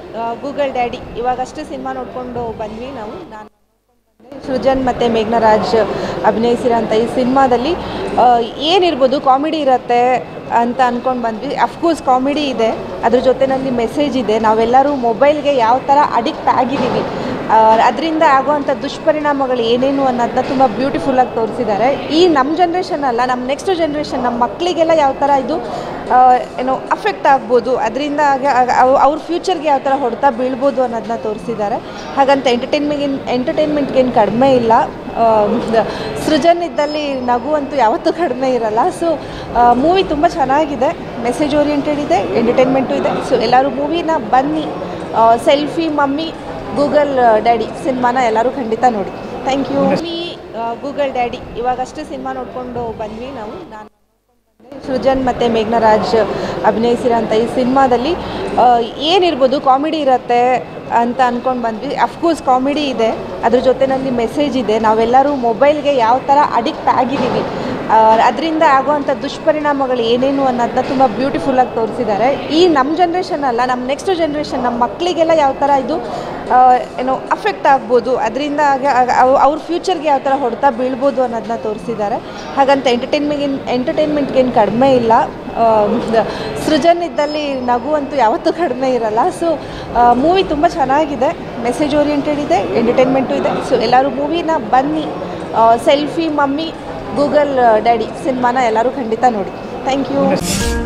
Google daddy ಇವಾಗಷ್ಟೇ cinema ನೋಡ್ಕೊಂಡು ಬಂದ್ವಿ ನಾವು ನಾನು ಸೃಜನ್ ಮತ್ತು ಮೇಘ್ನರಾಜ್ ಅಭಿನಯಿಸಿರೋಂಥ ಈ ಸಿನಿಮಾದಲ್ಲಿ ಏನಿರ್ಬೋದು ಕಾಮಿಡಿ ಇರುತ್ತೆ ಅಂತ ಅಂದ್ಕೊಂಡು ಬಂದ್ವಿ ಅಫ್ಕೋರ್ಸ್ ಕಾಮಿಡಿ ಇದೆ ಅದ್ರ ಜೊತೆಯಲ್ಲಿ ಮೆಸೇಜ್ ಇದೆ ನಾವೆಲ್ಲರೂ ಮೊಬೈಲ್ಗೆ ಯಾವ ಥರ ಅಡಿಕ್ಟ್ ಆಗಿದ್ದೀವಿ ಅದರಿಂದ ಆಗುವಂಥ ದುಷ್ಪರಿಣಾಮಗಳು ಏನೇನು ಅನ್ನೋದನ್ನ ತುಂಬ ಬ್ಯೂಟಿಫುಲ್ಲಾಗಿ ತೋರಿಸಿದ್ದಾರೆ ಈ ನಮ್ಮ ಜನ್ರೇಷನ್ ಅಲ್ಲ ನಮ್ಮ ನೆಕ್ಸ್ಟ್ ಜನ್ರೇಷನ್ ನಮ್ಮ ಮಕ್ಕಳಿಗೆಲ್ಲ ಯಾವ ಥರ ಇದು ಆ, ಏನೋ ಅಫೆಕ್ಟ್ ಆಗ್ಬೋದು ಅದರಿಂದ ಅವ್ರ ಫ್ಯೂಚರ್ಗೆ ಯಾವ ಥರ ಹೊಡೆತ ಬೀಳ್ಬೋದು ಅನ್ನೋದನ್ನ ತೋರಿಸಿದ್ದಾರೆ ಹಾಗಂತ ಎಂಟರ್ಟೈನ್ಮೆಂಟ್ ಎಂಟರ್ಟೈನ್ಮೆಂಟ್ಗೇನು ಕಡಿಮೆ ಇಲ್ಲ ಆ, ದ- ಸೃಜನ್ ಇದ್ದಲ್ಲಿ ನಗು ಅಂತೂ ಯಾವತ್ತೂ ಕಡಿಮೆ ಇರಲ್ಲ ಸೊ ಮೂವಿ ತುಂಬ ಚೆನ್ನಾಗಿದೆ ಮೆಸೇಜ್ ಓರಿಯೆಂಟೆಡ್ ಇದೆ ಎಂಟರ್ಟೈನ್ಮೆಂಟು ಇದೆ ಸೊ ಎಲ್ಲರೂ ಮೂವಿನ ಬನ್ನಿ ಸೆಲ್ಫಿ ಮಮ್ಮಿ ಗೂಗಲ್ ಡ್ಯಾಡಿ ಸಿನಿಮಾನ ಎಲ್ಲರೂ ಖಂಡಿತ ನೋಡಿ thank you mummy Google daddy ಇವಾಗಷ್ಟೇ ಸಿನಿಮಾ ನೋಡ್ಕೊಂಡು ಬಂದ್ವಿ ನಾವು ನಾನು ಸೃಜನ್ ಮತ್ತು ಮೇಘ್ನರಾಜ್ ಅಭಿನಯಿಸಿರೋಂಥ ಈ ಸಿನಿಮಾದಲ್ಲಿ ಏನಿರ್ಬೋದು ಕಾಮಿಡಿ ಇರುತ್ತೆ ಅಂತ ಅಂದ್ಕೊಂಡು ಬಂದ್ವಿ ಅಫ್ಕೋರ್ಸ್ ಕಾಮಿಡಿ ಇದೆ ಅದ್ರ ಜೊತೆಯಲ್ಲಿ ಮೆಸೇಜ್ ಇದೆ ನಾವೆಲ್ಲರೂ ಮೊಬೈಲ್ಗೆ ಯಾವ ಥರ ಅಡಿಕ್ಟ್ ಆಗಿದ್ದೀವಿ ಅದರಿಂದ ಆಗುವಂಥ ದುಷ್ಪರಿಣಾಮಗಳು ಏನೇನು ಅನ್ನೋದನ್ನ ತುಂಬ ಬ್ಯೂಟಿಫುಲ್ಲಾಗಿ ತೋರಿಸಿದ್ದಾರೆ ಈ ನಮ್ಮ ಜನ್ರೇಷನ್ ಅಲ್ಲ ನಮ್ಮ ನೆಕ್ಸ್ಟ್ ಜನ್ರೇಷನ್ ನಮ್ಮ ಮಕ್ಕಳಿಗೆಲ್ಲ ಯಾವ ಥರ ಇದು ಆ, ಏನೋ ಅಫೆಕ್ಟ್ ಆಗ್ಬೋದು ಅದರಿಂದ ಅವ್ರ ಫ್ಯೂಚರ್ಗೆ ಯಾವ ಥರ ಹೊಡೆತ ಬೀಳ್ಬೋದು ಅನ್ನೋದನ್ನ ತೋರಿಸಿದ್ದಾರೆ ಹಾಗಂತ ಎಂಟರ್ಟೈನ್ಮೆಂಟ್ ಎಂಟರ್ಟೈನ್ಮೆಂಟ್ಗೇನು ಕಡಿಮೆ ಇಲ್ಲ ಆ, ದ- ಸೃಜನ್ ಇದ್ದಲ್ಲಿ ನಗು ಅಂತೂ ಯಾವತ್ತೂ ಕಡಿಮೆ ಇರಲ್ಲ ಸೊ ಮೂವಿ ತುಂಬ ಚೆನ್ನಾಗಿದೆ ಮೆಸೇಜ್ ಓರಿಯೆಂಟೆಡ್ ಇದೆ ಎಂಟರ್ಟೈನ್ಮೆಂಟು ಇದೆ ಸೊ ಎಲ್ಲರೂ ಮೂವಿನ ಬನ್ನಿ ಸೆಲ್ಫಿ ಮಮ್ಮಿ ಗೂಗಲ್ ಡ್ಯಾಡಿ ಸಿನಿಮಾನ ಎಲ್ಲರೂ ಖಂಡಿತ ನೋಡಿ ಥ್ಯಾಂಕ್ ಯು